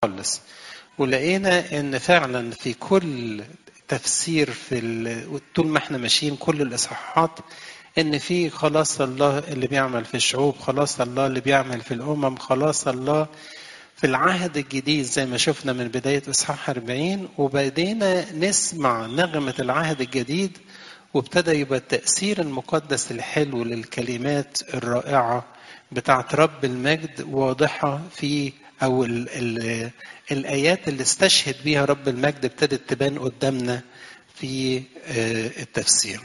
خالص ولقينا ان فعلا في كل تفسير في ال- طول ما احنا ماشيين كل الاصحاحات ان في خلاص الله اللي بيعمل في الشعوب خلاص الله اللي بيعمل في الامم خلاص الله في العهد الجديد زي ما شفنا من بداية إصحاح 40 وبدينا نسمع نغمة العهد الجديد وابتدى يبقى التأثير المقدس الحلو للكلمات الرائعة بتاعت رب المجد واضحة في أو ال ال الآيات اللي استشهد بيها رب المجد ابتدت تبان قدامنا في آه، التفسير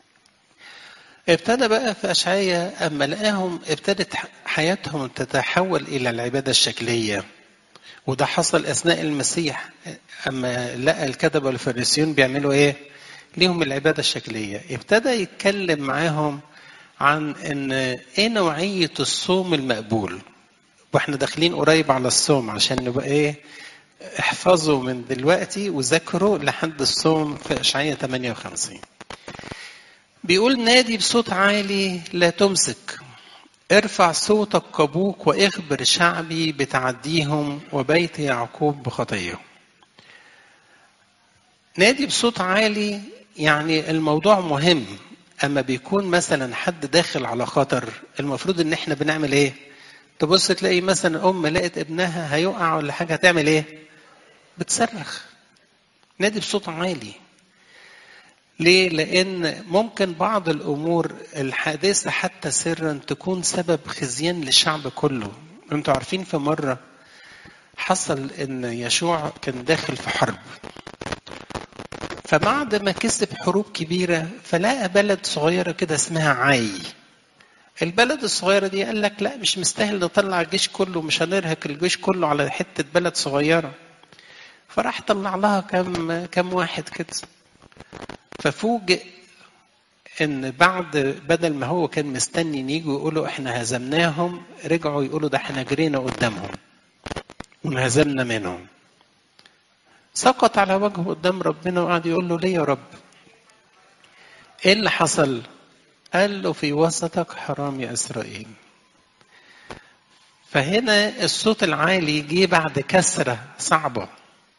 ابتدى بقى في أشعية أما لقاهم ابتدت حياتهم تتحول إلى العبادة الشكلية وده حصل أثناء المسيح أما لقى الكتبة والفريسيون بيعملوا إيه؟ ليهم العبادة الشكلية ابتدى يتكلم معاهم عن إن إيه نوعية الصوم المقبول واحنا داخلين قريب على الصوم عشان نبقى إيه احفظوا من دلوقتي وذاكروا لحد الصوم في أشعية 58 بيقول نادي بصوت عالي لا تمسك ارفع صوتك كبوك واخبر شعبي بتعديهم وبيت يعقوب بخطيه نادي بصوت عالي يعني الموضوع مهم اما بيكون مثلا حد داخل على خطر المفروض ان احنا بنعمل ايه تبص تلاقي مثلا ام لقت ابنها هيقع ولا حاجه هتعمل ايه بتصرخ نادي بصوت عالي ليه؟ لأن ممكن بعض الأمور الحادثة حتى سرا تكون سبب خزيان للشعب كله. أنتوا عارفين في مرة حصل إن يشوع كان داخل في حرب. فبعد ما كسب حروب كبيرة فلقى بلد صغيرة كده اسمها عاي. البلد الصغيرة دي قال لك لا مش مستاهل نطلع الجيش كله مش هنرهق الجيش كله على حتة بلد صغيرة. فراح طلع لها كم كم واحد كده. ففوجئ ان بعد بدل ما هو كان مستني ان يجوا يقولوا احنا هزمناهم رجعوا يقولوا ده احنا جرينا قدامهم وانهزمنا منهم سقط على وجهه قدام ربنا وقعد يقول له ليه يا رب ايه اللي حصل قال له في وسطك حرام يا اسرائيل فهنا الصوت العالي جه بعد كسره صعبه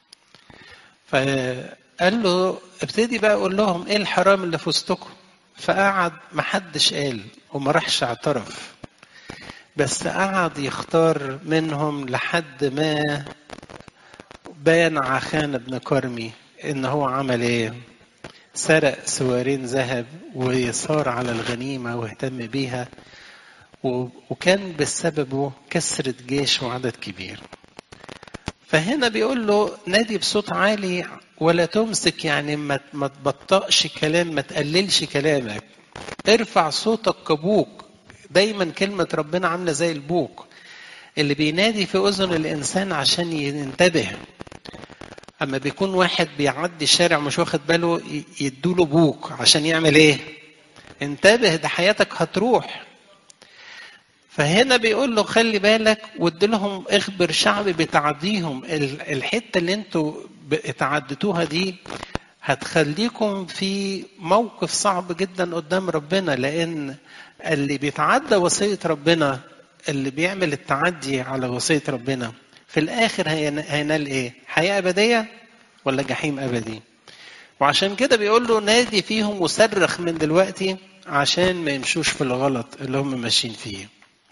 فقال له ابتدي بقى اقول لهم ايه الحرام اللي في وسطكم فقعد محدش قال وما راحش اعترف بس قعد يختار منهم لحد ما بان عخان بن كرمي ان هو عمل ايه سرق سوارين ذهب وصار على الغنيمة واهتم بيها وكان بسببه كسرة جيش وعدد كبير فهنا بيقول له نادي بصوت عالي ولا تمسك يعني ما ما تبطأش كلام ما تقللش كلامك ارفع صوتك كبوك دايما كلمة ربنا عاملة زي البوق اللي بينادي في أذن الإنسان عشان ينتبه أما بيكون واحد بيعدي الشارع مش واخد باله يدوله بوك عشان يعمل إيه؟ انتبه ده حياتك هتروح فهنا بيقول له خلي بالك وادي لهم اخبر شعبي بتعديهم الحته اللي انتوا اتعدتوها دي هتخليكم في موقف صعب جدا قدام ربنا لان اللي بيتعدى وصيه ربنا اللي بيعمل التعدي على وصيه ربنا في الاخر هينال ايه؟ حياه ابديه ولا جحيم ابدي؟ وعشان كده بيقول له نادي فيهم وصرخ من دلوقتي عشان ما يمشوش في الغلط اللي هم ماشيين فيه.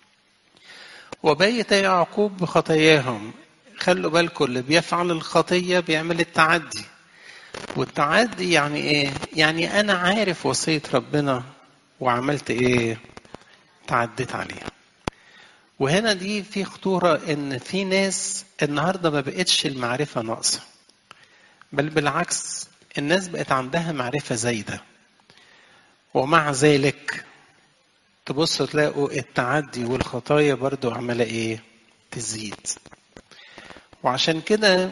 وبيت يعقوب بخطاياهم خلوا بالكم اللي بيفعل الخطية بيعمل التعدي والتعدي يعني ايه يعني انا عارف وصية ربنا وعملت ايه تعديت عليها وهنا دي في خطورة ان في ناس النهاردة ما بقتش المعرفة ناقصة بل بالعكس الناس بقت عندها معرفة زايدة ومع ذلك تبصوا تلاقوا التعدي والخطايا برضو عمالة ايه تزيد وعشان كده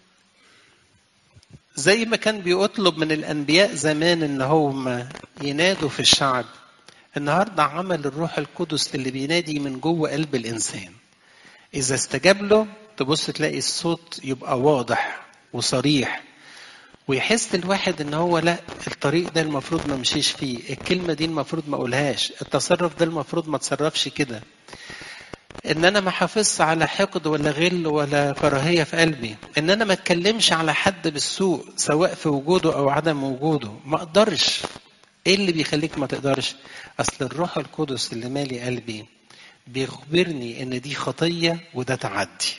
زي ما كان بيطلب من الانبياء زمان ان هم ينادوا في الشعب النهارده عمل الروح القدس اللي بينادي من جوه قلب الانسان اذا استجاب له تبص تلاقي الصوت يبقى واضح وصريح ويحس الواحد ان هو لا الطريق ده المفروض ما مشيش فيه الكلمه دي المفروض ما اقولهاش التصرف ده المفروض ما اتصرفش كده ان انا ما حافظش على حقد ولا غل ولا كراهيه في قلبي ان انا ما اتكلمش على حد بالسوء سواء في وجوده او عدم وجوده ما اقدرش ايه اللي بيخليك ما تقدرش اصل الروح القدس اللي مالي قلبي بيخبرني ان دي خطيه وده تعدي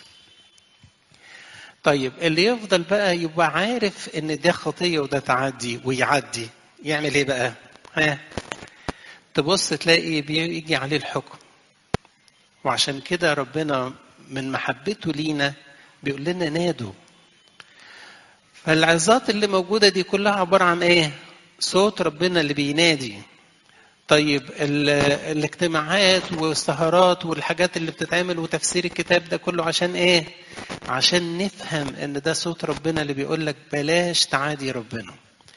طيب اللي يفضل بقى يبقى عارف ان ده خطيه وده تعدي ويعدي يعمل ايه بقى ها تبص تلاقي بيجي عليه الحكم وعشان كده ربنا من محبته لينا بيقول لنا نادوا فالعظات اللي موجودة دي كلها عبارة عن ايه صوت ربنا اللي بينادي طيب الاجتماعات والسهرات والحاجات اللي بتتعمل وتفسير الكتاب ده كله عشان ايه عشان نفهم ان ده صوت ربنا اللي بيقول لك بلاش تعادي ربنا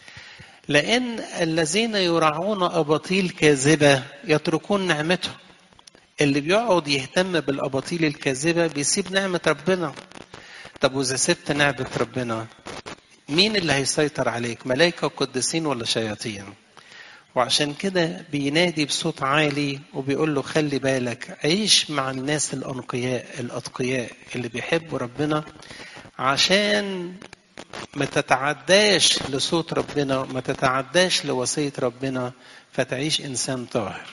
لان الذين يرعون اباطيل كاذبه يتركون نعمته اللي بيقعد يهتم بالاباطيل الكاذبه بيسيب نعمه ربنا طب واذا سبت نعمه ربنا مين اللي هيسيطر عليك ملائكه وقديسين ولا شياطين وعشان كده بينادي بصوت عالي وبيقول له خلي بالك عيش مع الناس الأنقياء الأتقياء اللي بيحبوا ربنا عشان ما تتعداش لصوت ربنا ما تتعداش لوصية ربنا فتعيش إنسان طاهر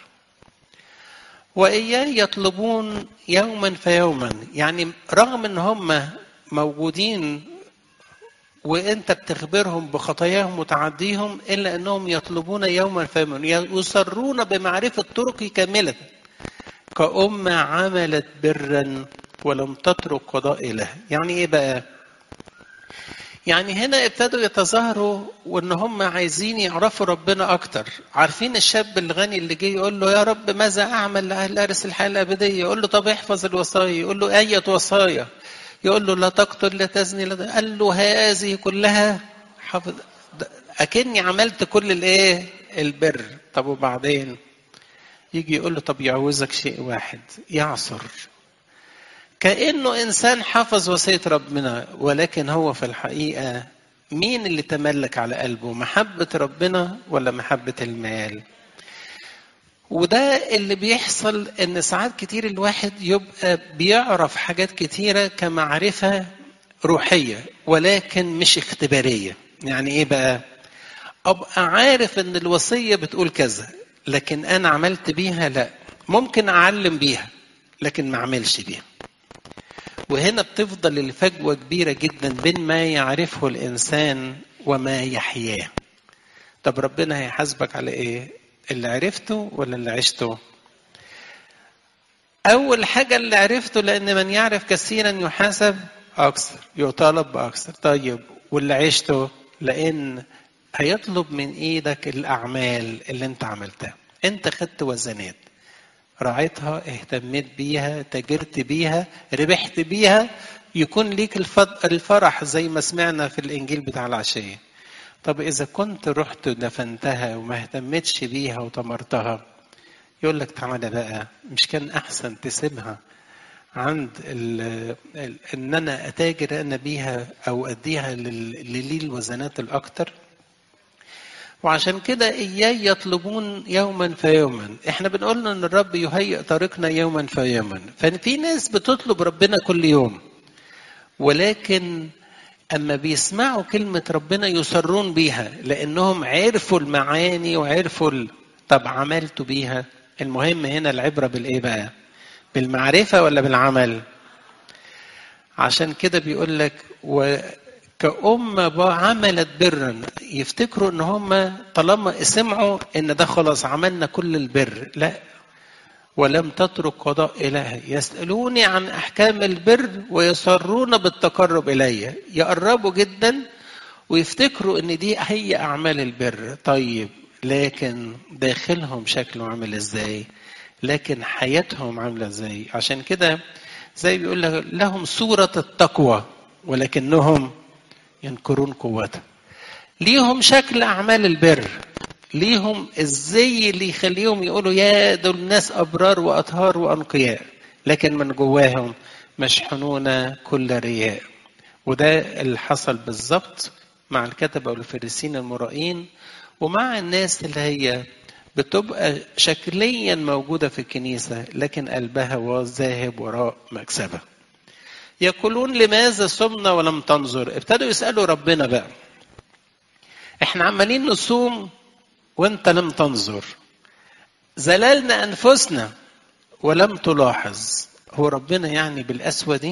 وإياه يطلبون يوما فيوما يعني رغم ان هم موجودين وانت بتخبرهم بخطاياهم وتعديهم الا انهم يطلبون يوما فيوما يصرون بمعرفه طرقي كامله كأمة عملت برا ولم تترك قضاء له يعني ايه بقى يعني هنا ابتدوا يتظاهروا وان هم عايزين يعرفوا ربنا اكتر عارفين الشاب الغني اللي جه يقول له يا رب ماذا اعمل لاهل ارث الحياه الابديه يقول له طب احفظ الوصايا يقول له اية وصايا يقول له لا تقتل لا تزني لا قال له هذه كلها حافظ اكني عملت كل الايه البر طب وبعدين يجي يقول له طب يعوزك شيء واحد يعصر كانه انسان حفظ وصيه ربنا ولكن هو في الحقيقه مين اللي تملك على قلبه محبه ربنا ولا محبه المال وده اللي بيحصل ان ساعات كتير الواحد يبقى بيعرف حاجات كتيره كمعرفه روحيه ولكن مش اختباريه يعني ايه بقى ابقى عارف ان الوصيه بتقول كذا لكن انا عملت بيها لا ممكن اعلم بيها لكن ما اعملش بيها وهنا بتفضل الفجوه كبيره جدا بين ما يعرفه الانسان وما يحياه طب ربنا هيحاسبك على ايه اللي عرفته ولا اللي عشته أول حاجة اللي عرفته لأن من يعرف كثيرا يحاسب أكثر يطالب بأكثر طيب واللي عشته لأن هيطلب من إيدك الأعمال اللي أنت عملتها أنت خدت وزنات راعيتها اهتميت بيها تاجرت بيها ربحت بيها يكون ليك الفرح زي ما سمعنا في الإنجيل بتاع العشية طب إذا كنت رحت ودفنتها وما اهتمتش بيها وطمرتها يقول لك تعالى بقى مش كان أحسن تسيبها عند ال ال إن أنا أتاجر أنا بيها أو أديها للي الوزنات الأكتر وعشان كده إياي يطلبون يوما فيوما احنا بنقول ان الرب يهيئ طريقنا يوما فيوما ففي ناس بتطلب ربنا كل يوم ولكن أما بيسمعوا كلمة ربنا يصرون بيها لأنهم عرفوا المعاني وعرفوا ال... طب عملتوا بيها المهم هنا العبرة بالإيه بقى بالمعرفة ولا بالعمل عشان كده بيقول لك وكأمة عملت برا يفتكروا ان هم طالما سمعوا ان ده خلاص عملنا كل البر لا ولم تترك قضاء إله يسألوني عن أحكام البر ويصرون بالتقرب إلي يقربوا جدا ويفتكروا إن دي هي أعمال البر طيب لكن داخلهم شكله عامل إزاي لكن حياتهم عاملة إزاي عشان كده زي بيقول لك لهم صورة التقوى ولكنهم ينكرون قوتها ليهم شكل أعمال البر ليهم الزي اللي يخليهم يقولوا يا دول ناس أبرار وأطهار وأنقياء لكن من جواهم مشحونون كل رياء وده اللي حصل بالظبط مع الكتبة والفريسين المرائين ومع الناس اللي هي بتبقى شكليا موجودة في الكنيسة لكن قلبها ذاهب وراء مكسبة يقولون لماذا صمنا ولم تنظر ابتدوا يسألوا ربنا بقى احنا عمالين نصوم وانت لم تنظر زللنا انفسنا ولم تلاحظ هو ربنا يعني بالقسوه دي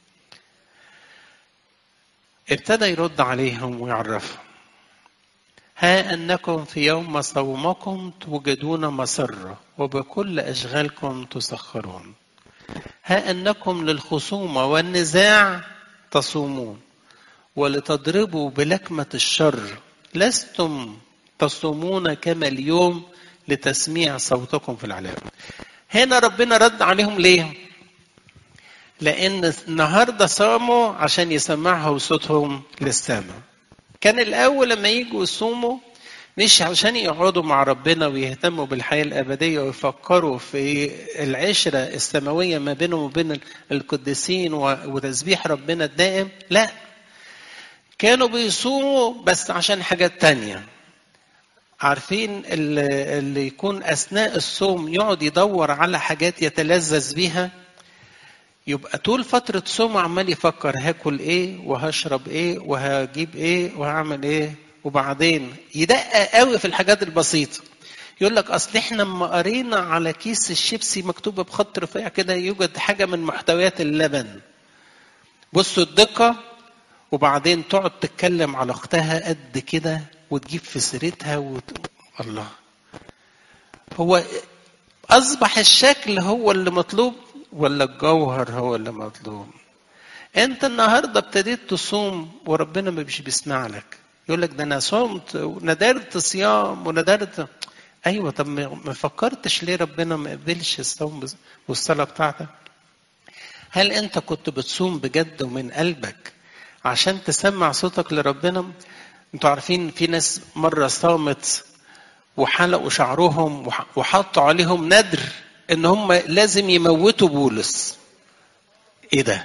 ابتدى يرد عليهم ويعرفهم ها انكم في يوم صومكم توجدون مسره وبكل اشغالكم تسخرون ها انكم للخصومه والنزاع تصومون ولتضربوا بلكمه الشر لستم تصومون كما اليوم لتسميع صوتكم في العلام هنا ربنا رد عليهم ليه لان النهارده صاموا عشان يسمعوا صوتهم للسماء كان الاول لما يجوا يصوموا مش عشان يقعدوا مع ربنا ويهتموا بالحياه الابديه ويفكروا في العشره السماويه ما بينهم وبين القديسين وتسبيح ربنا الدائم لا كانوا بيصوموا بس عشان حاجات تانية عارفين اللي, اللي يكون أثناء الصوم يقعد يدور على حاجات يتلذذ بيها يبقى طول فترة صوم عمال يفكر هاكل ايه وهشرب ايه وهجيب ايه وهعمل ايه وبعدين يدقق قوي في الحاجات البسيطة يقول لك اصل احنا لما قرينا على كيس الشيبسي مكتوبة بخط رفيع كده يوجد حاجة من محتويات اللبن بصوا الدقة وبعدين تقعد تتكلم على اختها قد كده وتجيب في سيرتها وت... الله هو اصبح الشكل هو اللي مطلوب ولا الجوهر هو اللي مطلوب انت النهارده ابتديت تصوم وربنا مش بيسمع لك يقول لك ده انا صمت وندرت صيام وندرت ايوه طب ما فكرتش ليه ربنا ما قبلش الصوم والصلاه بتاعتك هل انت كنت بتصوم بجد ومن قلبك عشان تسمع صوتك لربنا انتوا عارفين في ناس مرة صامت وحلقوا شعرهم وحطوا عليهم ندر ان هم لازم يموتوا بولس ايه ده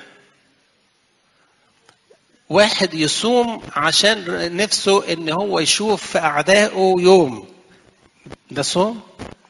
واحد يصوم عشان نفسه ان هو يشوف في اعدائه يوم ده صوم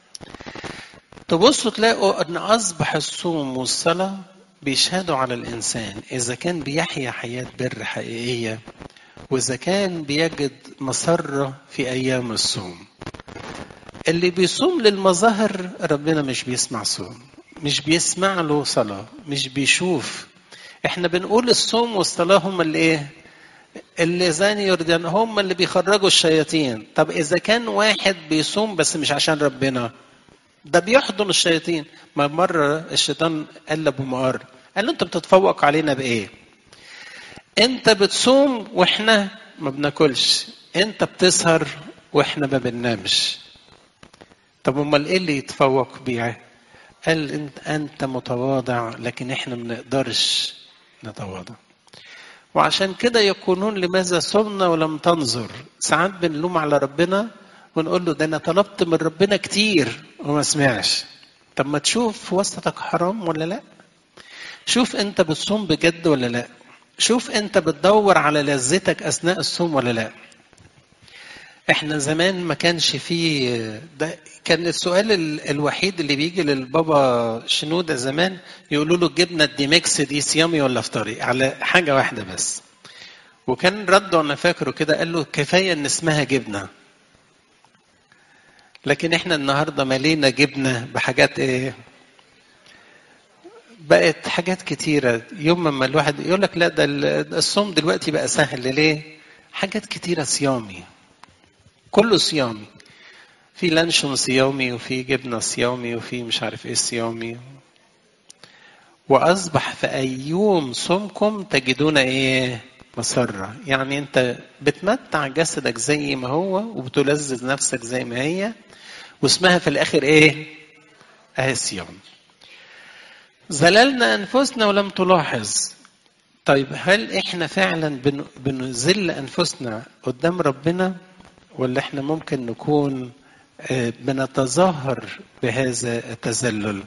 تبصوا تلاقوا ان اصبح الصوم والصلاه بيشهدوا على الانسان اذا كان بيحيا حياه بر حقيقيه واذا كان بيجد مسره في ايام الصوم اللي بيصوم للمظاهر ربنا مش بيسمع صوم مش بيسمع له صلاه مش بيشوف احنا بنقول الصوم والصلاه هم اللي ايه اللي زاني يردان هم اللي بيخرجوا الشياطين طب اذا كان واحد بيصوم بس مش عشان ربنا ده بيحضن الشياطين ما مرة الشيطان قال لأبو مقر قال له أنت بتتفوق علينا بإيه؟ أنت بتصوم وإحنا ما بناكلش أنت بتسهر وإحنا ما بننامش طب أمال إيه اللي يتفوق بيه؟ قال أنت أنت متواضع لكن إحنا ما بنقدرش نتواضع وعشان كده يكونون لماذا صمنا ولم تنظر ساعات بنلوم على ربنا ونقول له ده انا طلبت من ربنا كتير وما سمعش طب ما تشوف وسطك حرام ولا لا شوف انت بتصوم بجد ولا لا شوف انت بتدور على لذتك اثناء الصوم ولا لا احنا زمان ما كانش فيه ده كان السؤال الوحيد اللي بيجي للبابا شنودة زمان يقولوا له الجبنة الديمكس دي صيامي ولا افطاري على حاجة واحدة بس وكان رده انا فاكره كده قال له كفاية ان اسمها جبنة لكن احنا النهارده ملينا جبنه بحاجات ايه بقت حاجات كتيرة يوم ما الواحد يقول لك لا ده الصوم دلوقتي بقى سهل ليه؟ حاجات كتيرة صيامي كله صيامي في لانشون صيامي وفي جبنة صيامي وفي مش عارف ايه صيامي وأصبح في أيوم صومكم تجدون ايه؟ مسرة يعني أنت بتمتع جسدك زي ما هو وبتلذذ نفسك زي ما هي واسمها في الآخر إيه؟ أهي الصيام. زللنا أنفسنا ولم تلاحظ. طيب هل إحنا فعلا بن... بنذل أنفسنا قدام ربنا ولا إحنا ممكن نكون بنتظاهر بهذا التذلل؟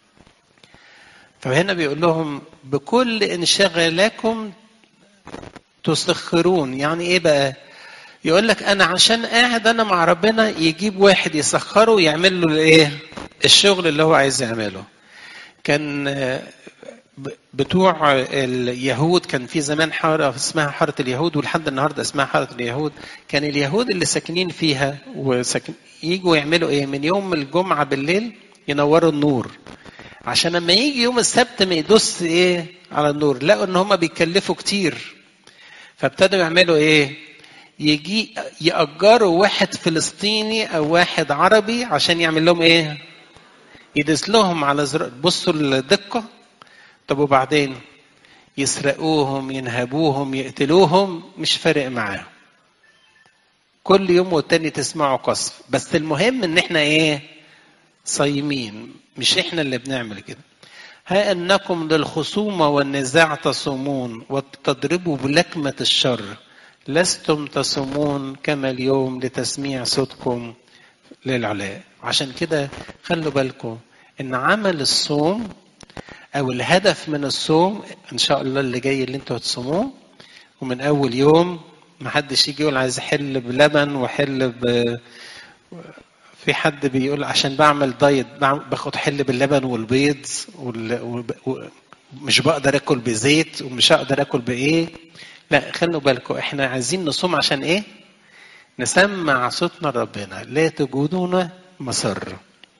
فهنا بيقول لهم بكل انشغالكم تسخرون يعني ايه بقى يقول لك انا عشان قاعد انا مع ربنا يجيب واحد يسخره ويعمل له الايه الشغل اللي هو عايز يعمله كان بتوع اليهود كان في زمان حاره اسمها حاره اليهود ولحد النهارده اسمها حاره اليهود كان اليهود اللي ساكنين فيها وساكن يجوا يعملوا ايه من يوم الجمعه بالليل ينوروا النور عشان لما يجي يوم السبت ما يدوس ايه على النور لقوا ان هم بيكلفوا كتير فابتدوا يعملوا ايه يجي يأجروا واحد فلسطيني او واحد عربي عشان يعمل لهم ايه يدس لهم على زر... بصوا الدقة طب وبعدين يسرقوهم ينهبوهم يقتلوهم مش فارق معاهم كل يوم والتاني تسمعوا قصف بس المهم ان احنا ايه صايمين مش احنا اللي بنعمل كده ها انكم للخصومه والنزاع تصومون وتضربوا بلكمه الشر لستم تصومون كما اليوم لتسميع صوتكم للعلاء عشان كده خلوا بالكم ان عمل الصوم او الهدف من الصوم ان شاء الله اللي جاي اللي انتوا هتصوموه ومن اول يوم ما حدش يجي يقول عايز احل بلبن واحل ب في حد بيقول عشان بعمل دايت باخد حل باللبن والبيض وال... و... مش بقدر اكل بزيت ومش هقدر اكل بايه لا خلوا بالكم احنا عايزين نصوم عشان ايه نسمع صوتنا لربنا لا تجودون مسر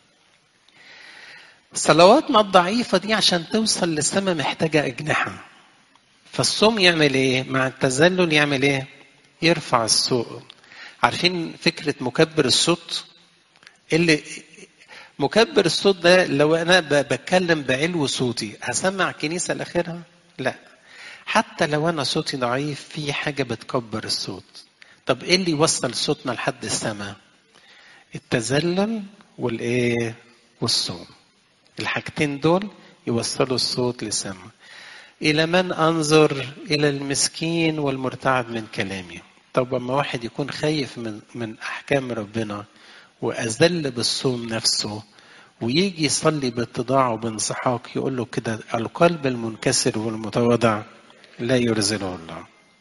صلواتنا الضعيفة دي عشان توصل للسماء محتاجة أجنحة فالصوم يعمل إيه؟ مع التذلل يعمل إيه؟ يرفع الصوت عارفين فكرة مكبر الصوت؟ اللي مكبر الصوت ده لو أنا بتكلم بعلو صوتي هسمع كنيسة لآخرها؟ لا حتى لو أنا صوتي ضعيف في حاجة بتكبر الصوت طب إيه اللي يوصل صوتنا لحد السماء؟ التذلل والإيه؟ والصوم الحاجتين دول يوصلوا الصوت للسماء إلى من أنظر إلى المسكين والمرتعب من كلامي طب لما واحد يكون خايف من من أحكام ربنا وأذل بالصوم نفسه ويجي يصلي باتضاع وبانسحاق يقول له كده القلب المنكسر والمتواضع لا يرزله الله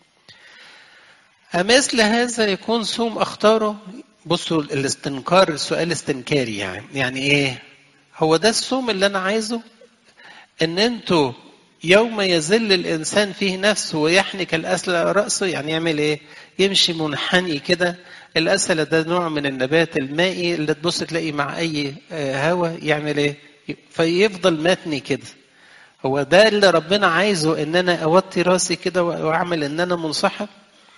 أمثل هذا يكون صوم أختاره بصوا الاستنكار سؤال استنكاري يعني يعني إيه هو ده الصوم اللي انا عايزه ان انتوا يوم يذل الانسان فيه نفسه ويحنك الاسل راسه يعني يعمل ايه يمشي منحني كده الاسل ده نوع من النبات المائي اللي تبص تلاقي مع اي هواء يعمل ايه فيفضل متني كده هو ده اللي ربنا عايزه ان انا اوطي راسي كده واعمل ان انا منصحب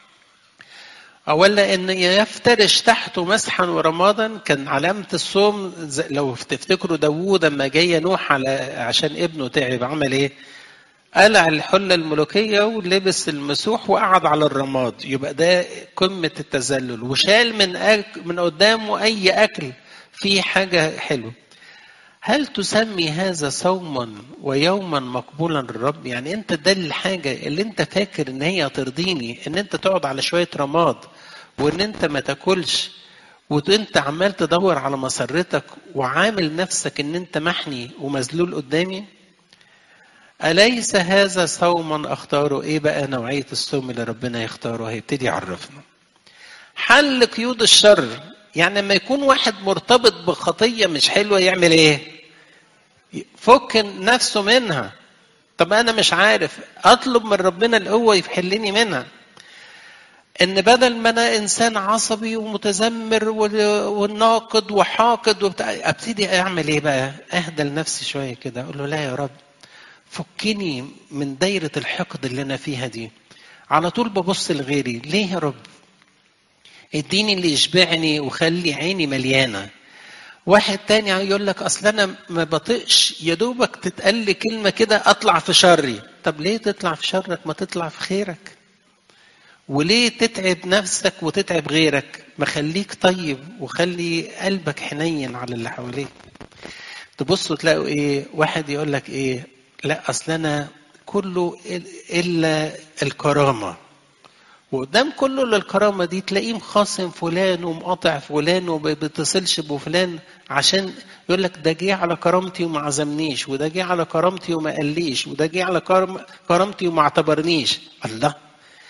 ولا ان يفترش تحته مسحا ورمادا كان علامه الصوم لو تفتكروا داوود لما جاي نوح على عشان ابنه تعب عمل ايه؟ قلع الحله الملوكيه ولبس المسوح وقعد على الرماد يبقى ده قمه التذلل وشال من أك من قدامه اي اكل فيه حاجه حلوه هل تسمي هذا صوما ويوما مقبولا للرب يعني انت ده الحاجه اللي انت فاكر ان هي ترضيني ان انت تقعد على شويه رماد وان انت ما تاكلش وانت عمال تدور على مسرتك وعامل نفسك ان انت محني ومذلول قدامي أليس هذا صوما أختاره إيه بقى نوعية الصوم اللي ربنا يختاره هيبتدي يعرفنا حل قيود الشر يعني لما يكون واحد مرتبط بخطية مش حلوة يعمل إيه فك نفسه منها طب أنا مش عارف أطلب من ربنا القوة يحلني منها ان بدل ما انا انسان عصبي ومتذمر والناقد وحاقد وبتاع ابتدي اعمل ايه بقى؟ اهدى لنفسي شويه كده اقول له لا يا رب فكني من دايره الحقد اللي انا فيها دي. على طول ببص لغيري، ليه يا رب؟ اديني اللي يشبعني وخلي عيني مليانه. واحد تاني يقول لك اصل انا ما بطقش يا دوبك تتقال لي كلمه كده اطلع في شري، طب ليه تطلع في شرك ما تطلع في خيرك؟ وليه تتعب نفسك وتتعب غيرك ما خليك طيب وخلي قلبك حنين على اللي حواليك تبصوا تلاقوا ايه واحد يقول لك ايه لا اصل انا كله الا الكرامه وقدام كله الا الكرامه دي تلاقيه مخاصم فلان ومقاطع فلان وما بيتصلش بفلان عشان يقول لك ده جه على كرامتي وما عزمنيش وده جه على كرامتي وما قاليش وده جه على كرامتي وما اعتبرنيش الله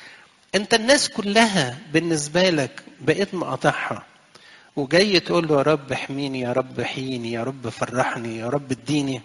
انت الناس كلها بالنسبة لك بقيت مقاطعها وجاي تقول له يا رب احميني يا رب حيني يا رب فرحني يا رب اديني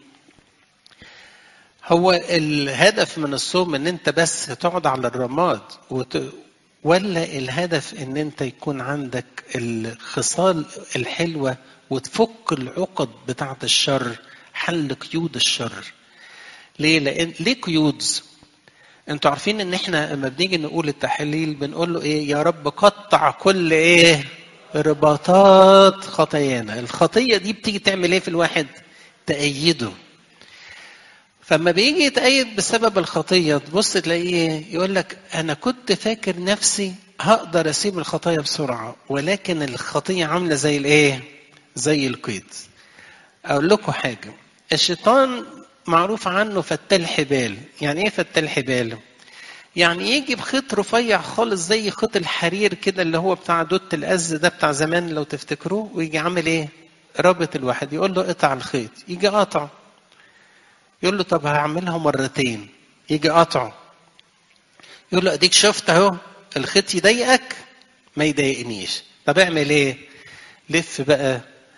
هو الهدف من الصوم ان انت بس تقعد على الرماد وت... ولا الهدف ان انت يكون عندك الخصال الحلوه وتفك العقد بتاعه الشر حل قيود الشر ليه لان ليه قيود انتوا عارفين ان احنا لما بنيجي نقول التحليل بنقول له ايه يا رب قطع كل ايه رباطات خطايانا الخطيه دي بتيجي تعمل ايه في الواحد تأيده فما بيجي يتأيد بسبب الخطية تبص تلاقيه يقول لك أنا كنت فاكر نفسي هقدر أسيب الخطايا بسرعة ولكن الخطية عاملة زي الإيه؟ زي القيد. أقول لكم حاجة الشيطان معروف عنه فتال حبال، يعني إيه فتال حبال؟ يعني يجي بخيط رفيع خالص زي خيط الحرير كده اللي هو بتاع دوت الأز ده بتاع زمان لو تفتكروه ويجي عامل إيه؟ رابط الواحد يقول له قطع الخيط، يجي قاطعه يقول له طب هعملها مرتين يجي قطعه يقول له اديك شفت اهو الخيط يضايقك ما يضايقنيش طب اعمل ايه لف بقى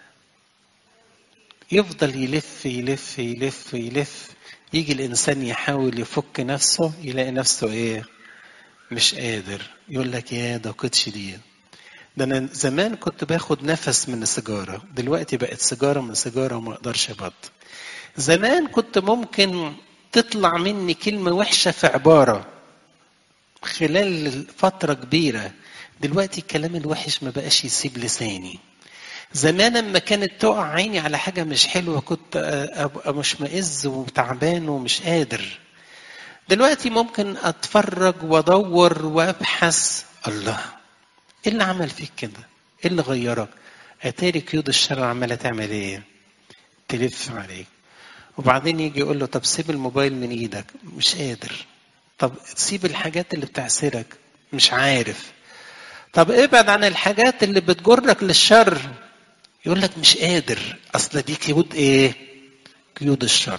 يفضل يلف يلف يلف يلف يجي الانسان يحاول يفك نفسه يلاقي نفسه ايه مش قادر يقول لك يا ده قيد شديد ده انا زمان كنت باخد نفس من السيجاره دلوقتي بقت سيجاره من سيجاره وما اقدرش ابطل زمان كنت ممكن تطلع مني كلمة وحشة في عبارة خلال فترة كبيرة دلوقتي الكلام الوحش ما بقاش يسيب لساني زمان لما كانت تقع عيني على حاجة مش حلوة كنت أبقى مش مئز وتعبان ومش قادر دلوقتي ممكن أتفرج وأدور وأبحث الله إيه اللي عمل فيك كده؟ إيه اللي غيرك؟ أتاري قيود الشر عمالة تعمل إيه؟ تلف عليك وبعدين يجي يقول له طب سيب الموبايل من ايدك مش قادر طب سيب الحاجات اللي بتعسرك مش عارف طب ابعد عن الحاجات اللي بتجرك للشر يقول لك مش قادر اصل دي قيود ايه قيود الشر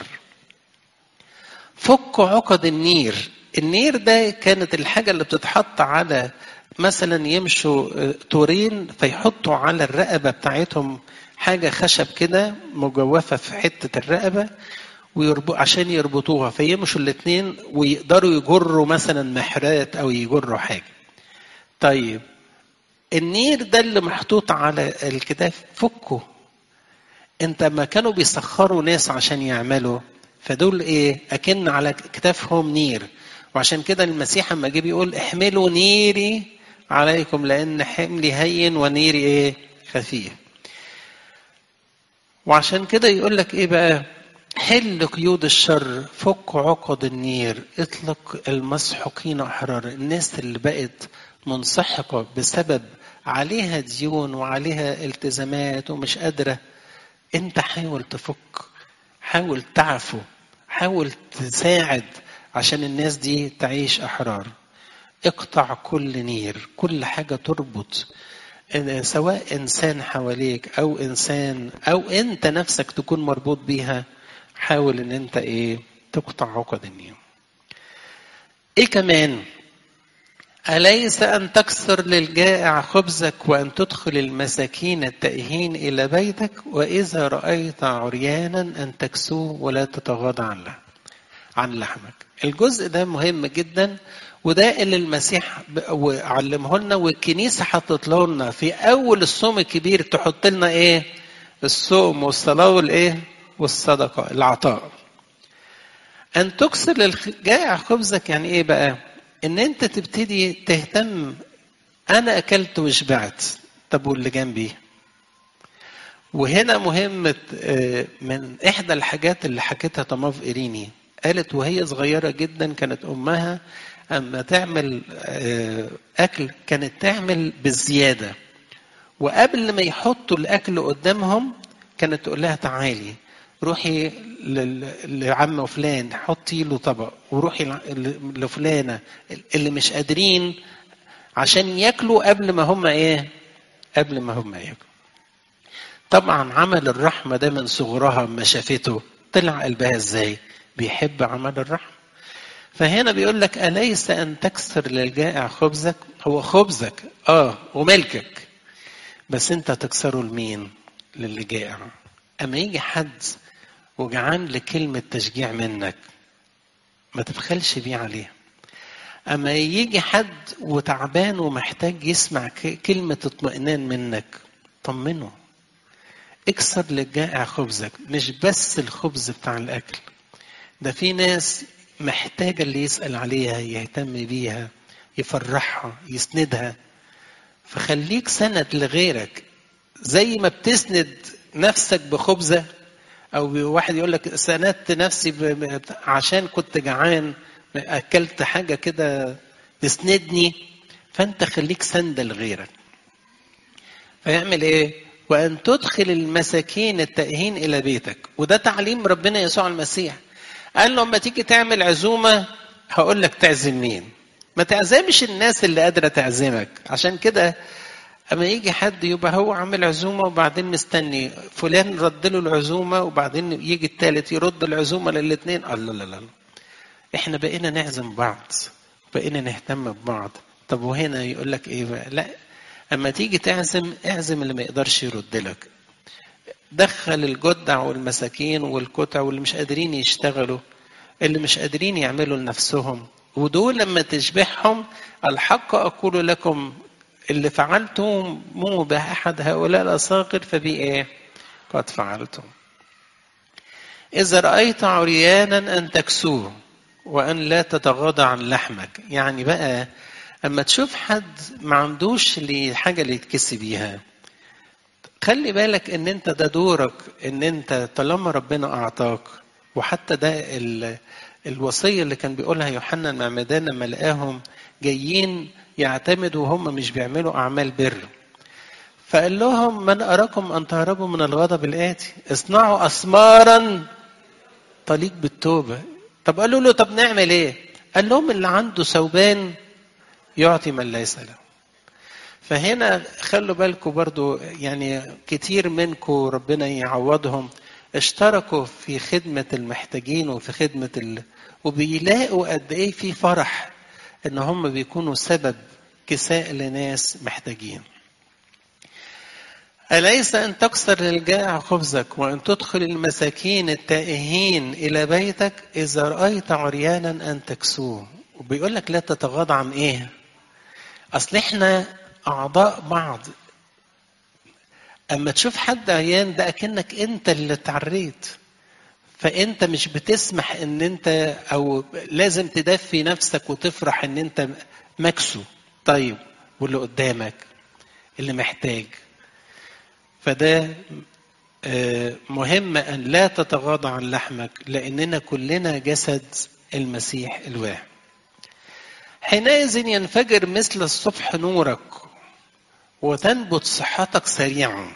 فك عقد النير النير ده كانت الحاجه اللي بتتحط على مثلا يمشوا تورين فيحطوا على الرقبه بتاعتهم حاجة خشب كده مجوفة في حتة الرقبة ويربط عشان يربطوها فيمشوا الاثنين ويقدروا يجروا مثلا محرات أو يجروا حاجة. طيب النير ده اللي محطوط على الكتاف فكه. انت ما كانوا بيسخروا ناس عشان يعملوا فدول ايه؟ اكن على كتافهم نير وعشان كده المسيح اما جه بيقول احملوا نيري عليكم لان حملي هين ونيري ايه؟ خفيف. وعشان كده يقول لك ايه بقى حل قيود الشر فك عقد النير اطلق المسحوقين احرار الناس اللي بقت منسحقه بسبب عليها ديون وعليها التزامات ومش قادره انت حاول تفك حاول تعفو حاول تساعد عشان الناس دي تعيش احرار اقطع كل نير كل حاجه تربط سواء انسان حواليك او انسان او انت نفسك تكون مربوط بيها حاول ان انت ايه تقطع عقد النير ايه كمان أليس أن تكسر للجائع خبزك وأن تدخل المساكين التائهين إلى بيتك وإذا رأيت عريانا أن تكسوه ولا تتغاضى عن لحم عن لحمك الجزء ده مهم جدا وده اللي المسيح علمه لنا والكنيسه حطت لنا في اول الصوم الكبير تحط لنا ايه؟ الصوم والصلاه والايه؟ والصدقه العطاء. ان تكسر للجائع خبزك يعني ايه بقى؟ ان انت تبتدي تهتم انا اكلت وشبعت طب واللي جنبي؟ وهنا مهمة من إحدى الحاجات اللي حكيتها طماف إيريني قالت وهي صغيرة جدا كانت أمها أما تعمل أكل كانت تعمل بالزيادة وقبل ما يحطوا الأكل قدامهم كانت تقول لها تعالي روحي لعم فلان حطي له طبق وروحي لفلانة اللي مش قادرين عشان ياكلوا قبل ما هم ايه قبل ما هم ياكلوا طبعا عمل الرحمة ده من صغرها ما شافته طلع قلبها ازاي بيحب عمل الرحمة فهنا بيقول لك أليس أن تكسر للجائع خبزك هو خبزك آه وملكك بس أنت تكسره لمين للي جائع أما يجي حد وجعان لكلمة تشجيع منك ما تبخلش بيه عليه أما يجي حد وتعبان ومحتاج يسمع كلمة اطمئنان منك طمنه اكسر للجائع خبزك مش بس الخبز بتاع الأكل ده في ناس محتاجة اللي يسأل عليها يهتم بيها يفرحها يسندها فخليك سند لغيرك زي ما بتسند نفسك بخبزة أو واحد يقول لك سندت نفسي ب... عشان كنت جعان أكلت حاجة كده تسندني فأنت خليك سند لغيرك فيعمل إيه؟ وأن تدخل المساكين التائهين إلى بيتك وده تعليم ربنا يسوع المسيح قال له لما تيجي تعمل عزومة هقول لك تعزم مين ما تعزمش الناس اللي قادرة تعزمك عشان كده اما يجي حد يبقى هو عامل عزومه وبعدين مستني فلان رد له العزومه وبعدين يجي التالت يرد العزومه للاثنين الله لا لا احنا بقينا نعزم بعض بقينا نهتم ببعض طب وهنا يقول لك ايه بقى لا اما تيجي تعزم اعزم اللي ما يقدرش يرد لك دخل الجدع والمساكين والكتع واللي مش قادرين يشتغلوا اللي مش قادرين يعملوا لنفسهم ودول لما تشبعهم الحق اقول لكم اللي فعلتم مو بأحد هؤلاء الأصاغر فبي إيه؟ قد فعلتم. إذا رأيت عريانا أن تكسوه وأن لا تتغاضى عن لحمك، يعني بقى أما تشوف حد ما عندوش حاجة اللي يتكسي بيها خلي بالك إن أنت ده دورك إن أنت طالما ربنا أعطاك وحتى ده الوصية اللي كان بيقولها يوحنا المعمدان لما لقاهم جايين يعتمدوا وهم مش بيعملوا أعمال بر فقال لهم من أراكم أن تهربوا من الغضب الآتي اصنعوا أسمارا طليق بالتوبة طب قالوا له طب نعمل إيه قال لهم اللي عنده ثوبان يعطي من ليس له فهنا خلوا بالكم برضو يعني كتير منكم ربنا يعوضهم اشتركوا في خدمة المحتاجين وفي خدمة ال... وبيلاقوا قد ايه في فرح ان هم بيكونوا سبب كساء لناس محتاجين أليس أن تكسر للجائع خبزك وأن تدخل المساكين التائهين إلى بيتك إذا رأيت عريانا أن تكسوه وبيقول لك لا تتغاضى عن إيه أصل إحنا أعضاء بعض أما تشوف حد عيان ده أكنك أنت اللي اتعريت فانت مش بتسمح ان انت او لازم تدفي نفسك وتفرح ان انت مكسو طيب واللي قدامك اللي محتاج فده مهم ان لا تتغاضى عن لحمك لاننا كلنا جسد المسيح الواحد حينئذ ينفجر مثل الصبح نورك وتنبت صحتك سريعا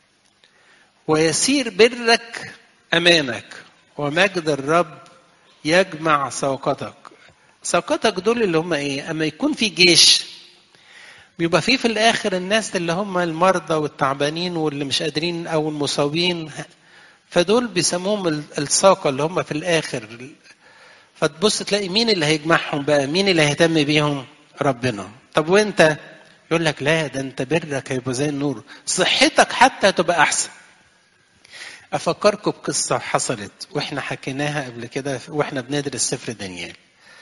ويسير برك امامك ومجد الرب يجمع سوقتك سوقتك دول اللي هم ايه اما يكون في جيش بيبقى في في الاخر الناس اللي هم المرضى والتعبانين واللي مش قادرين او المصابين فدول بيسموهم الساقه اللي هم في الاخر فتبص تلاقي مين اللي هيجمعهم بقى مين اللي هيهتم بيهم ربنا طب وانت يقول لك لا ده انت برك هيبقى زي النور صحتك حتى تبقى احسن افكركم بقصه حصلت واحنا حكيناها قبل كده واحنا بندرس سفر دانيال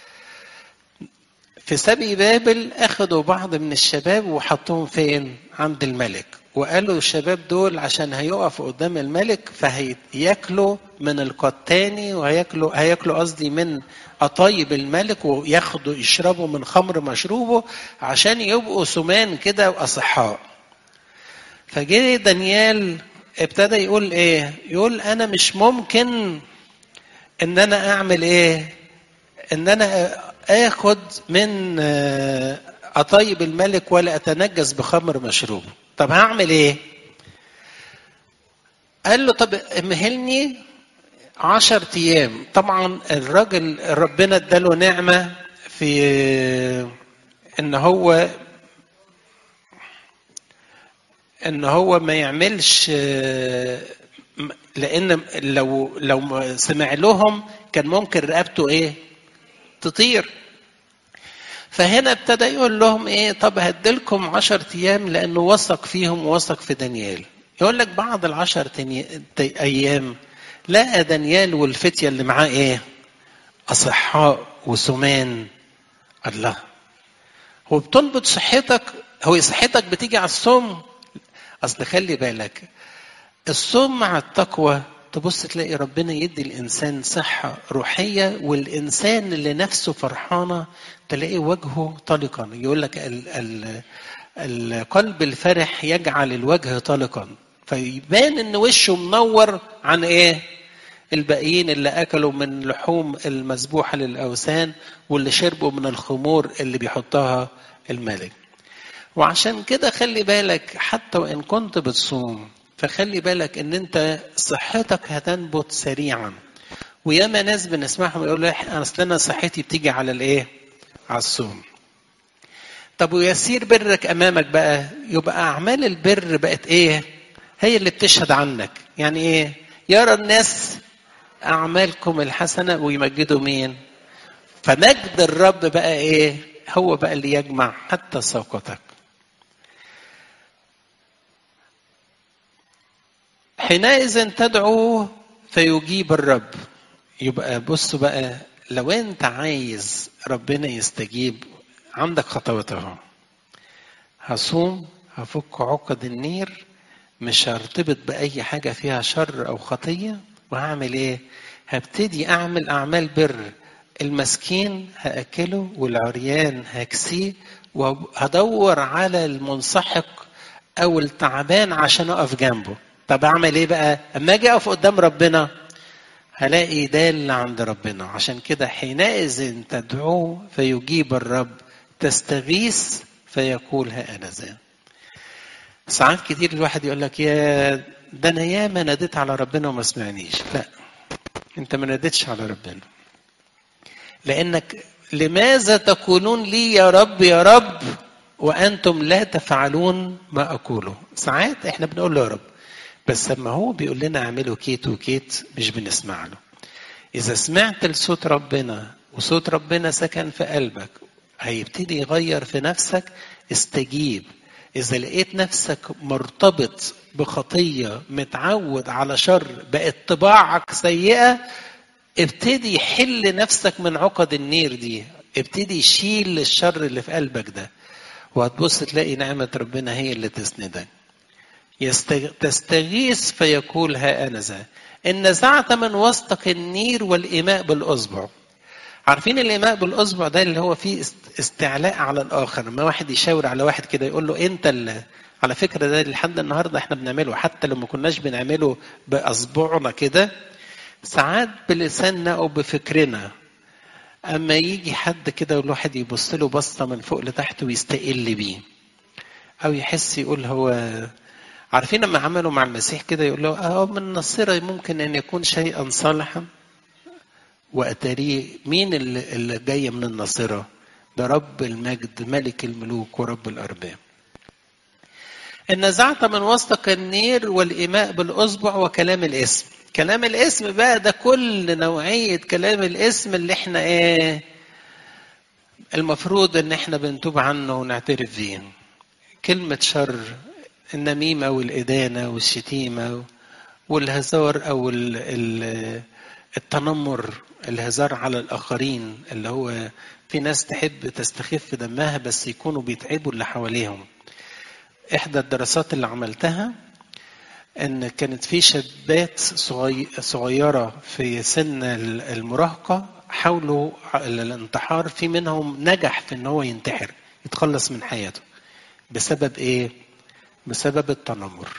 في سبي بابل اخذوا بعض من الشباب وحطوهم فين عند الملك وقالوا الشباب دول عشان هيقفوا قدام الملك فهياكلوا من القطاني وهياكلوا هياكلوا قصدي من قطايب الملك وياخدوا يشربوا من خمر مشروبه عشان يبقوا سمان كده واصحاء فجه دانيال ابتدى يقول ايه يقول انا مش ممكن ان انا اعمل ايه ان انا اخد من قطايب الملك ولا اتنجس بخمر مشروب طب هعمل ايه قال له طب امهلني عشر ايام طبعا الراجل ربنا اداله نعمه في ان هو ان هو ما يعملش لان لو لو سمع لهم كان ممكن رقبته ايه تطير فهنا ابتدى يقول لهم ايه طب هديلكم عشر ايام لانه وثق فيهم ووثق في دانيال يقول لك بعض العشر تني... ايام لقى دانيال والفتية اللي معاه ايه اصحاء وسمان الله هو بتنبط صحتك هو صحتك بتيجي على الصوم اصل خلي بالك الصوم مع التقوى تبص تلاقي ربنا يدي الانسان صحه روحيه والانسان اللي نفسه فرحانه تلاقي وجهه طلقا يقول لك ال ال القلب الفرح يجعل الوجه طلقا فيبان ان وشه منور عن ايه الباقيين اللي اكلوا من لحوم المذبوحه للاوثان واللي شربوا من الخمور اللي بيحطها الملك وعشان كده خلي بالك حتى وان كنت بتصوم فخلي بالك ان انت صحتك هتنبت سريعا وياما ناس بنسمعهم يقولوا اصل انا صحتي بتيجي على الايه على الصوم طب ويسير برك امامك بقى يبقى اعمال البر بقت ايه هي اللي بتشهد عنك يعني ايه يرى الناس اعمالكم الحسنه ويمجدوا مين فمجد الرب بقى ايه هو بقى اللي يجمع حتى سوقتك حينئذ تدعو فيجيب الرب يبقى بصوا بقى لو انت عايز ربنا يستجيب عندك خطوات اهو هصوم هفك عقد النير مش هرتبط بأي حاجة فيها شر أو خطية وهعمل إيه؟ هبتدي أعمل أعمال بر المسكين هأكله والعريان هكسيه وهدور على المنسحق أو التعبان عشان أقف جنبه طب أعمل إيه بقى؟ أما أجي أقف قدام ربنا هلاقي دال عند ربنا عشان كده حينئذ تدعوه فيجيب الرب تستغيث فيقول ها أنا ذا ساعات كتير الواحد يقول لك يا ده انا ياما ناديت على ربنا وما سمعنيش لا انت ما ناديتش على ربنا لانك لماذا تقولون لي يا رب يا رب وانتم لا تفعلون ما اقوله ساعات احنا بنقول له يا رب بس لما هو بيقول لنا اعملوا كيت وكيت مش بنسمع له اذا سمعت لصوت ربنا وصوت ربنا سكن في قلبك هيبتدي يغير في نفسك استجيب إذا لقيت نفسك مرتبط بخطية متعود على شر بقت طباعك سيئة ابتدي حل نفسك من عقد النير دي ابتدي شيل الشر اللي في قلبك ده وهتبص تلاقي نعمة ربنا هي اللي تسندك يستغ... تستغيث فيقول ها أنا ذا إن نزعت من وسطك النير والإيماء بالأصبع عارفين الإيماء بالأصبع ده اللي هو فيه استعلاء على الآخر لما واحد يشاور على واحد كده يقول له أنت اللي على فكرة ده لحد النهاردة احنا بنعمله حتى لما كناش بنعمله بأصبعنا كده ساعات بلساننا أو بفكرنا أما يجي حد كده والواحد يبص له بصة من فوق لتحت ويستقل بيه أو يحس يقول هو عارفين لما عملوا مع المسيح كده يقول له اه من نصيرة ممكن ان يكون شيئا صالحا واتاريه مين اللي, اللي جاي من الناصرة ده رب المجد ملك الملوك ورب الارباب ان نزعت من وسطك النير والايماء بالاصبع وكلام الاسم كلام الاسم بقى ده كل نوعية كلام الاسم اللي احنا ايه المفروض ان احنا بنتوب عنه ونعترف فيه كلمة شر النميمة والإدانة والشتيمة والهزار أو التنمر الهزار على الآخرين اللي هو في ناس تحب تستخف دمها بس يكونوا بيتعبوا اللي حواليهم إحدى الدراسات اللي عملتها إن كانت في شابات صغيرة في سن المراهقة حاولوا الانتحار في منهم نجح في إن هو ينتحر يتخلص من حياته بسبب إيه؟ بسبب التنمر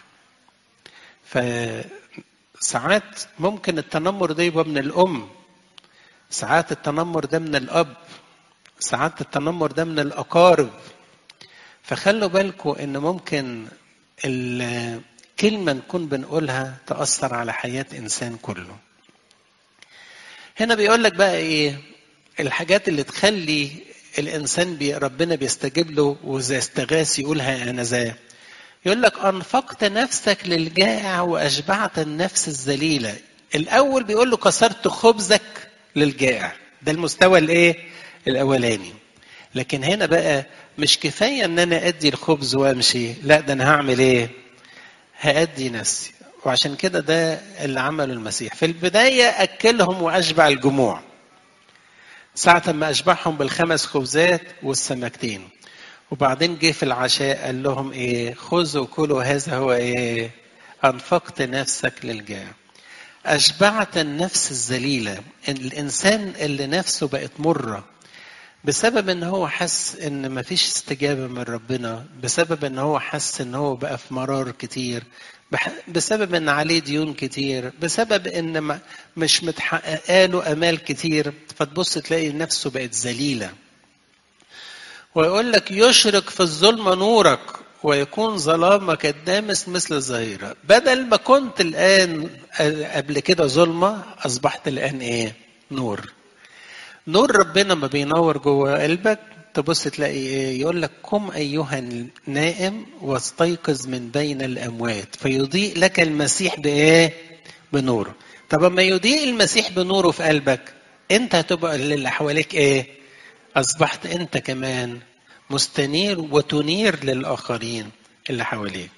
فساعات ممكن التنمر ده يبقى من الأم ساعات التنمر ده من الأب ساعات التنمر ده من الأقارب فخلوا بالكم إن ممكن الكلمة نكون بنقولها تأثر على حياة إنسان كله هنا بيقول لك بقى إيه الحاجات اللي تخلي الإنسان بي ربنا بيستجيب له وإذا استغاث يقولها أنا ذا يقول لك أنفقت نفسك للجائع وأشبعت النفس الذليلة الأول بيقول له كسرت خبزك للجائع ده المستوى الايه الاولاني لكن هنا بقى مش كفايه ان انا ادي الخبز وامشي لا ده انا هعمل ايه هادي نفسي وعشان كده ده اللي عمله المسيح في البدايه اكلهم واشبع الجموع ساعة ما أشبعهم بالخمس خبزات والسمكتين وبعدين جه في العشاء قال لهم إيه خذوا كلوا هذا هو إيه أنفقت نفسك للجاع أشبعت النفس الذليلة الإنسان اللي نفسه بقت مرة بسبب ان هو حس ان مفيش استجابه من ربنا بسبب ان هو حس ان هو بقى في مرار كتير بسبب ان عليه ديون كتير بسبب ان مش متحققه له امال كتير فتبص تلاقي نفسه بقت ذليله ويقول لك يشرق في الظلمه نورك ويكون ظلامك الدامس مثل الظهيرة بدل ما كنت الآن قبل كده ظلمة أصبحت الآن إيه نور نور ربنا ما بينور جوه قلبك تبص تلاقي ايه يقول لك قم ايها النائم واستيقظ من بين الاموات فيضيء لك المسيح بايه بنوره طب اما يضيء المسيح بنوره في قلبك انت هتبقى اللي حواليك ايه اصبحت انت كمان مستنير وتنير للاخرين اللي حواليك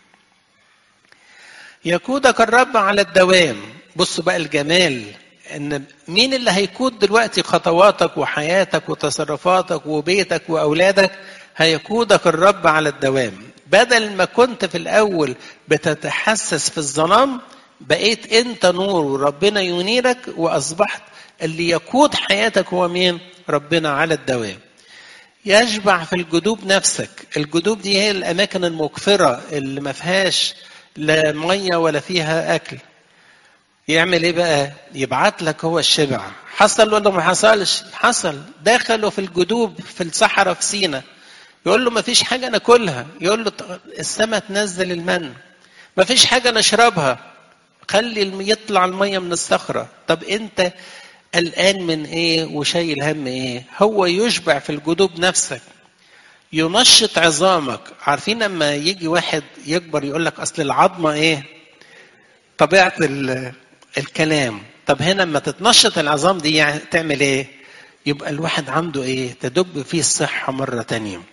يقودك الرب على الدوام بصوا بقى الجمال ان مين اللي هيقود دلوقتي خطواتك وحياتك وتصرفاتك وبيتك واولادك هيقودك الرب على الدوام بدل ما كنت في الاول بتتحسس في الظلام بقيت انت نور وربنا ينيرك واصبحت اللي يقود حياتك هو مين ربنا على الدوام يشبع في الجدوب نفسك الجدوب دي هي الاماكن المقفره اللي ما فيهاش لا ميه ولا فيها اكل يعمل ايه بقى يبعت لك هو الشبع حصل ولا ما حصلش حصل دخلوا في الجدوب في الصحراء في سينا يقول له ما فيش حاجه ناكلها يقول له السماء تنزل المن ما فيش حاجه نشربها خلي يطلع الميه من الصخره طب انت قلقان من ايه وشايل هم ايه هو يشبع في الجدوب نفسك ينشط عظامك عارفين لما يجي واحد يكبر يقول لك اصل العظمه ايه طبيعه الكلام طب هنا لما تتنشط العظام دي يعني تعمل ايه يبقى الواحد عنده ايه تدب فيه الصحة مرة تانية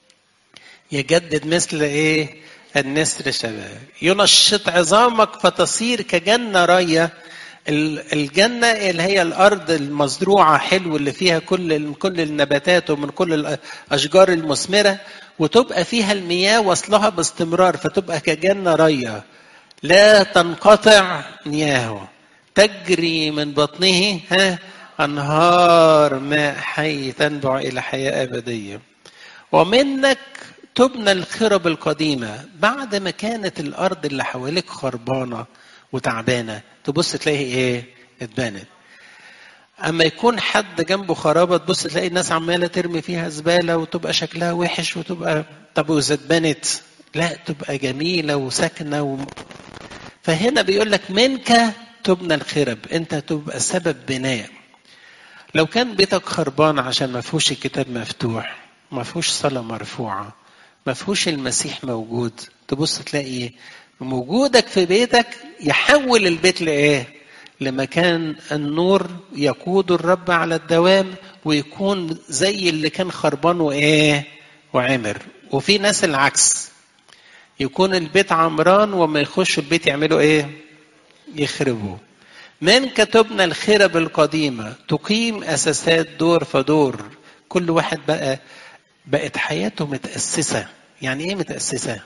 يجدد مثل ايه النسر شباب ينشط عظامك فتصير كجنة راية الجنة اللي هي الأرض المزروعة حلو اللي فيها كل كل النباتات ومن كل الأشجار المثمرة وتبقى فيها المياه وصلها باستمرار فتبقى كجنة راية لا تنقطع مياهه تجري من بطنه ها أنهار ماء حي تنبع إلى حياة أبدية ومنك تبنى الخرب القديمة بعد ما كانت الأرض اللي حواليك خربانة وتعبانة تبص تلاقي إيه اتبنت أما يكون حد جنبه خرابة تبص تلاقي الناس عمالة ترمي فيها زبالة وتبقى شكلها وحش وتبقى طب وإذا اتبنت لا تبقى جميلة وساكنة و... فهنا بيقول لك منك تبنى الخرب انت تبقى سبب بناء لو كان بيتك خربان عشان ما فيهوش الكتاب مفتوح ما فيهوش صلاة مرفوعة ما فيهوش المسيح موجود تبص تلاقي وجودك في بيتك يحول البيت لايه لمكان النور يقود الرب على الدوام ويكون زي اللي كان خربان وايه وعمر وفي ناس العكس يكون البيت عمران وما يخشوا البيت يعملوا ايه يخربوا منك تبنى الخرب القديمة تقيم أساسات دور فدور كل واحد بقى بقت حياته متأسسة يعني ايه متأسسة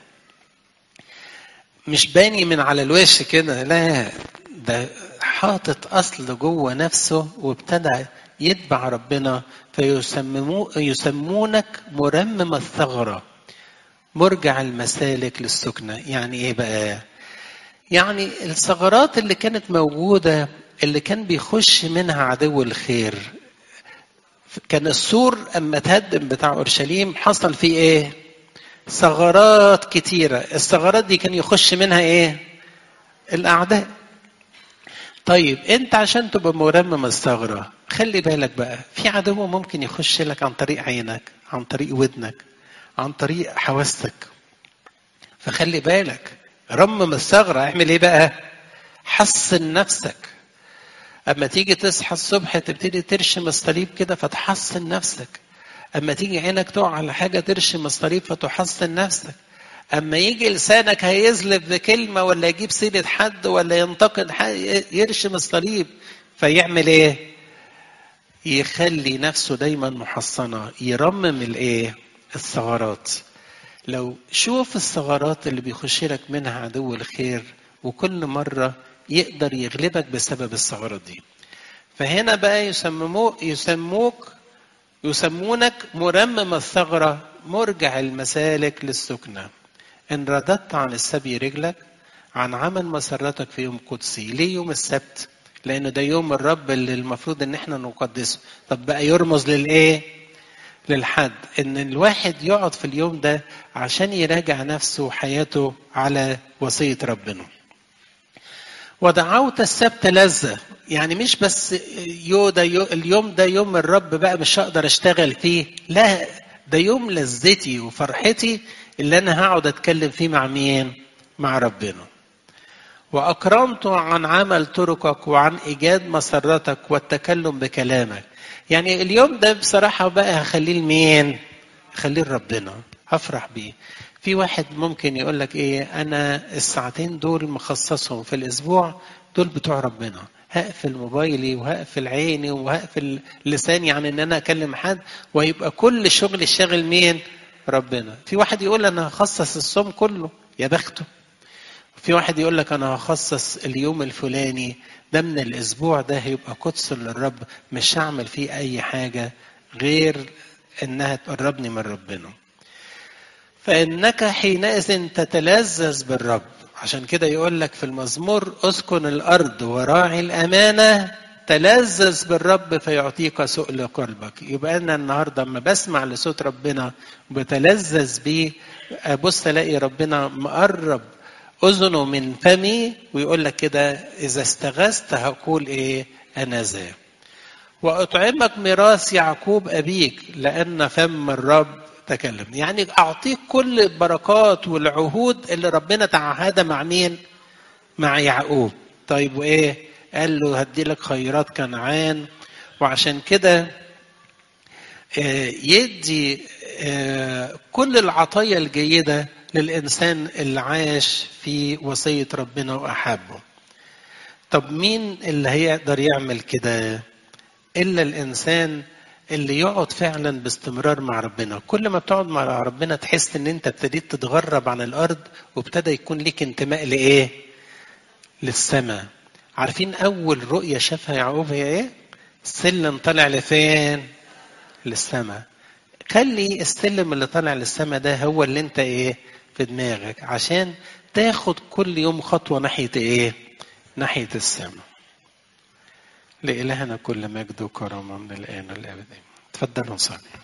مش باني من على الوش كده لا ده حاطط أصل جوه نفسه وابتدى يتبع ربنا فيسمونك مرمم الثغرة مرجع المسالك للسكنة يعني ايه بقى يعني الثغرات اللي كانت موجودة اللي كان بيخش منها عدو الخير كان السور اما تهدم بتاع اورشليم حصل فيه ايه ثغرات كتيرة الثغرات دي كان يخش منها ايه الاعداء طيب انت عشان تبقى مرمم الثغرة خلي بالك بقى في عدو ممكن يخش لك عن طريق عينك عن طريق ودنك عن طريق حواستك فخلي بالك رمم الثغرة اعمل ايه بقى حصن نفسك اما تيجي تصحى الصبح تبتدي ترشم الصليب كده فتحصن نفسك اما تيجي عينك تقع على حاجه ترشم الصليب فتحصن نفسك اما يجي لسانك هيزلف بكلمه ولا يجيب سيره حد ولا ينتقد حد يرشم الصليب فيعمل ايه يخلي نفسه دايما محصنه يرمم الايه الثغرات لو شوف الثغرات اللي بيخش لك منها عدو الخير وكل مره يقدر يغلبك بسبب الثغرات دي فهنا بقى يسموك يسموك يسمونك مرمم الثغرة مرجع المسالك للسكنة إن رددت عن السبي رجلك عن عمل مسرتك في يوم قدسي ليه يوم السبت لأنه ده يوم الرب اللي المفروض إن احنا نقدسه طب بقى يرمز للإيه للحد إن الواحد يقعد في اليوم ده عشان يراجع نفسه وحياته على وصية ربنا ودعوت السبت لذة يعني مش بس يو ده يو اليوم ده يوم الرب بقى مش هقدر اشتغل فيه لا ده يوم لذتي وفرحتي اللي انا هقعد اتكلم فيه مع مين مع ربنا واكرمت عن عمل طرقك وعن ايجاد مسرتك والتكلم بكلامك يعني اليوم ده بصراحه بقى هخليه لمين هخليه لربنا هفرح بيه في واحد ممكن يقول لك ايه انا الساعتين دول مخصصهم في الاسبوع دول بتوع ربنا هقفل موبايلي وهقفل عيني وهقفل لساني عن ان انا اكلم حد ويبقى كل شغل الشاغل مين ربنا في واحد يقول انا هخصص الصوم كله يا بخته في واحد يقول لك انا هخصص اليوم الفلاني ده من الاسبوع ده هيبقى قدس للرب مش هعمل فيه اي حاجه غير انها تقربني من ربنا فإنك حينئذ تتلذذ بالرب عشان كده يقول لك في المزمور اسكن الأرض وراعي الأمانة تلذذ بالرب فيعطيك سؤل قلبك يبقى أنا النهاردة لما بسمع لصوت ربنا وبتلذذ بيه أبص ألاقي ربنا مقرب أذنه من فمي ويقول لك كده إذا استغثت هقول إيه أنا ذا وأطعمك ميراث يعقوب أبيك لأن فم الرب تكلم يعني اعطيك كل البركات والعهود اللي ربنا تعهدها مع مين مع يعقوب طيب وايه قال له هدي لك خيرات كنعان وعشان كده يدي كل العطايا الجيدة للإنسان اللي عاش في وصية ربنا وأحبه طب مين اللي هيقدر يعمل كده إلا الإنسان اللي يقعد فعلا باستمرار مع ربنا كل ما بتقعد مع ربنا تحس ان انت ابتديت تتغرب عن الارض وابتدى يكون ليك انتماء لايه للسماء عارفين اول رؤيه شافها يعقوب هي ايه السلم طالع لفين للسماء خلي السلم اللي طالع للسماء ده هو اللي انت ايه في دماغك عشان تاخد كل يوم خطوه ناحيه ايه ناحيه السماء لإلهنا كل مجد وكرم من الآن والأبد تفضلوا نصلي